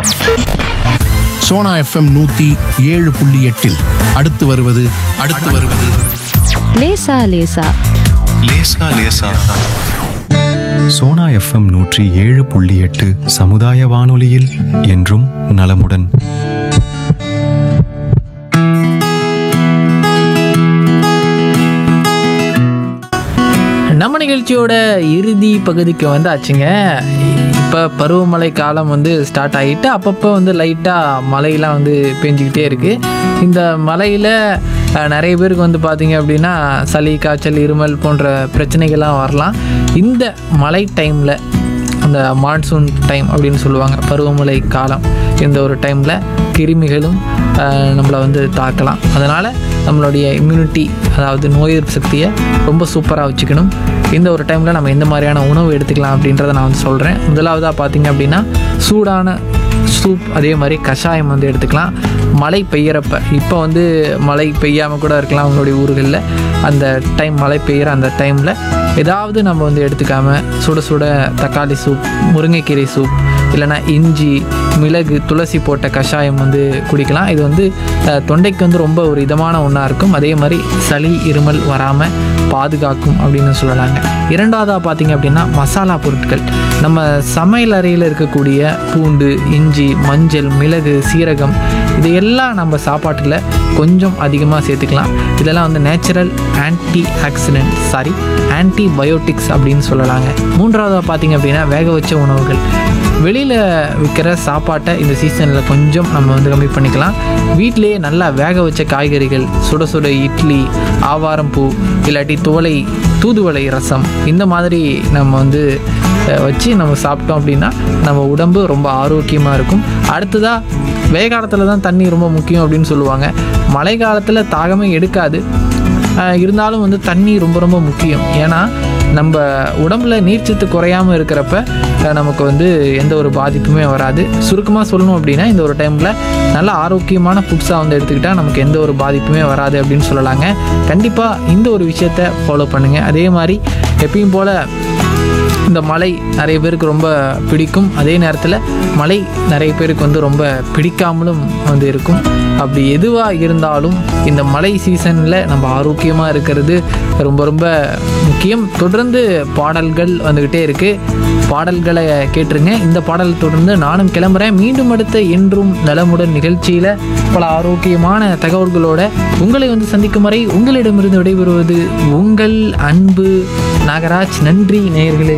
Sona FM நூத்தி ஏழு புள்ளி எட்டில் அடுத்து வருவது அடுத்து வருவது லேசா லேசா லேசா லேசா சோனா எஃப்எம் நூற்றி ஏழு புள்ளி எட்டு சமுதாய வானொலியில் என்றும் நலமுடன் நம்ம நிகழ்ச்சியோட இறுதி பகுதிக்கு வந்தாச்சுங்க இப்போ பருவமழை காலம் வந்து ஸ்டார்ட் ஆகிட்டு அப்பப்போ வந்து லைட்டாக மழையெல்லாம் வந்து பெஞ்சிக்கிட்டே இருக்குது இந்த மழையில் அஹ், நிறைய பேருக்கு வந்து பார்த்திங்க அப்படின்னா சளி காய்ச்சல் இருமல் போன்ற பிரச்சனைகள்லாம் வரலாம் இந்த மழை டைமில் அந்த மான்சூன் டைம் அப்படின்னு சொல்லுவாங்க பருவமழை காலம் இந்த ஒரு டைமில் கிருமிகளும் ஆஹ், நம்மளை வந்து தாக்கலாம் அதனால் நம்மளுடைய இம்யூனிட்டி அதாவது நோய் எதிர்ப்பு சக்தியை ரொம்ப சூப்பராக வச்சுக்கணும் இந்த ஒரு டைமில் நம்ம எந்த மாதிரியான உணவு எடுத்துக்கலாம் அப்படின்றத நான் வந்து சொல்கிறேன் முதலாவதாக பார்த்தீங்க அப்படின்னா சூடான சூப் அதே மாதிரி கஷாயம் வந்து எடுத்துக்கலாம் மழை பெய்யறப்ப இப்போ வந்து மழை பெய்யாமல் கூட இருக்கலாம் உங்களுடைய ஊர்களில் அந்த டைம் மழை பெய்கிற அந்த டைமில் ஏதாவது நம்ம வந்து எடுத்துக்காம சுட சுட தக்காளி சூப் முருங்கைக்கீரை சூப் இல்லைன்னா இஞ்சி மிளகு துளசி போட்ட கஷாயம் வந்து குடிக்கலாம் இது வந்து அஹ், தொண்டைக்கு வந்து ரொம்ப ஒரு இதமான ஒன்றா இருக்கும் அதே மாதிரி சளி இருமல் வராமல் பாதுகாக்கும் அப்படின்னு சொல்லலாங்க இரண்டாவதாக பார்த்தீங்க அப்படின்னா மசாலா பொருட்கள் நம்ம சமையல் அறையில் இருக்கக்கூடிய பூண்டு இஞ்சி மஞ்சள் மிளகு சீரகம் இதையெல்லாம் நம்ம சாப்பாட்டில் கொஞ்சம் அதிகமாக சேர்த்துக்கலாம் இதெல்லாம் வந்து natural antioxidant sorry antibiotics அப்படின்னு சொல்லலாங்க மூன்றாவதாக பார்த்தீங்க அப்படின்னா வேக வச்ச உணவுகள் வெளியில் விற்கிற சாப்பாட்டை இந்த சீசனில் கொஞ்சம் நம்ம வந்து கம்மி பண்ணிக்கலாம் வீட்டிலேயே நல்லா வேக வச்ச காய்கறிகள் சுட சுட இட்லி ஆவாரம் பூ இல்லாட்டி தோலை தூதுவளை ரசம் இந்த மாதிரி நம்ம வந்து அஹ், வச்சு நம்ம சாப்பிட்டோம் அப்படின்னா நம்ம உடம்பு ரொம்ப ஆரோக்கியமாக இருக்கும் அடுத்ததாக வெயில் காலத்தில் தான் தண்ணி ரொம்ப முக்கியம் அப்படின்னு சொல்லுவாங்க மழை காலத்தில் தாகமே எடுக்காது ஆஹ் இருந்தாலும் வந்து தண்ணி ரொம்ப ரொம்ப முக்கியம் ஏன்னா நம்ம உடம்புல நீர்ச்சத்து குறையாமல் இருக்கிறப்ப ஆஹ் நமக்கு வந்து எந்த ஒரு பாதிப்புமே வராது சுருக்கமாக சொல்லணும் அப்படின்னா இந்த ஒரு டைமில் நல்ல ஆரோக்கியமான ஃபுட்ஸாக வந்து எடுத்துக்கிட்டால் நமக்கு எந்த ஒரு பாதிப்புமே வராது அப்படின்னு சொல்லலாங்க கண்டிப்பாக இந்த ஒரு விஷயத்த ஃபாலோ பண்ணுங்கள் அதே மாதிரி எப்பயும் போல் இந்த மலை நிறைய பேருக்கு ரொம்ப பிடிக்கும் அதே நேரத்தில் மலை நிறைய பேருக்கு வந்து ரொம்ப பிடிக்காமலும் வந்து இருக்கும் அப்படி எதுவாக இருந்தாலும் இந்த மழை சீசனில் நம்ம ஆரோக்கியமாக இருக்கிறது ரொம்ப ரொம்ப முக்கியம் தொடர்ந்து பாடல்கள் வந்துக்கிட்டே இருக்குது பாடல்களை கேட்டுருங்க இந்த பாடல் தொடர்ந்து நானும் கிளம்புறேன் மீண்டும் அடுத்த என்றும் நலமுடன் நிகழ்ச்சியில் பல ஆரோக்கியமான தகவல்களோட உங்களை வந்து சந்திக்கும் வரை உங்களிடமிருந்து விடைபெறுவது உங்கள் அன்பு நாகராஜ் நன்றி நேயர்களே